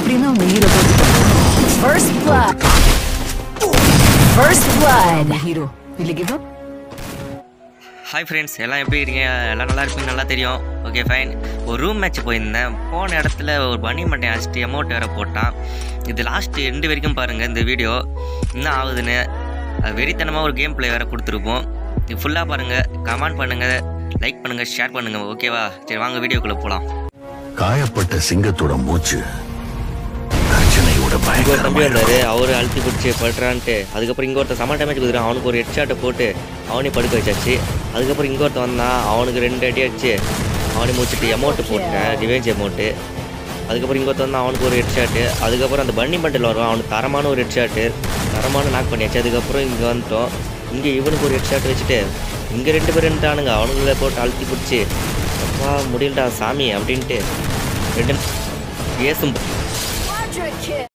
எப்படின்னா உங்க hero first blood first blood hero will you give up hi friends எல்லாம் எப்படி இருக்கீங்க எல்லாம் நல்லா இருப்பீங்க நல்லா தெரியும் ஓகே ஃபைன் ஒரு ரூம் மேட்ச் போயிருந்தேன் போன இடத்துல ஒரு பனி மட்டை அடிச்சுட்டு அமௌண்ட் வேறு போட்டான் இது லாஸ்ட் எண்டு வரைக்கும் பாருங்கள் இந்த வீடியோ என்ன ஆகுதுன்னு அது வெறித்தனமாக ஒரு கேம் ப்ளே வேறு கொடுத்துருப்போம் இது ஃபுல்லாக பாருங்கள் கமெண்ட் பண்ணுங்கள் லைக் பண்ணுங்கள் ஷேர் பண்ணுங்கள் ஓகேவா சரி வாங்க வீடியோக்குள்ளே போகலாம் காயப்பட்ட சிங்கத்தோட மூச்சு கர்ஜனையோட இங்கே ஒரு தம்பி பயங்கரமா வந்தார் அவர் அழுத்தி பிடிச்சி படுறான்ட்டு அதுக்கப்புறம் இங்கே ஒருத்தன் சம டேமேஜ் கொடுத்துருக்கான் அவனுக்கு ஒரு ஹெட் ஷாட்டை போட்டு அவனையும் படுக்க வச்சாச்சு அதுக்கப்புறம் இங்கே ஒருத்தன் வந்தான் அவனுக்கு ரெண்டு அடி அடிச்சு அவனை முடிச்சுட்டு அமௌண்ட்டு போட்டேன் ரிவேஞ்ச் அமௌண்ட்டு அதுக்கப்புறம் இங்கே ஒருத்தன் வந்தான் அவனுக்கு ஒரு ஹெட் ஷாட்டு அதுக்கப்புறம் அந்த பன்னி பண்டில் வரும் அவனுக்கு தரமான ஒரு ஹெட் ஷாட்டு தரமான நாக் பண்ணியாச்சு அதுக்கப்புறம் இங்கே வந்துட்டோம் இங்கே இவனுக்கு ஒரு ஹெட் ஷாட் வச்சுட்டு இங்கே ரெண்டு பேர் இருந்துட்டானுங்க அவனுங்கள போட்டு அழுத்தி பிடிச்சி அப்பா முடியலடா சாமி அப்படின்ட்டு ரெண்டு ஏசும்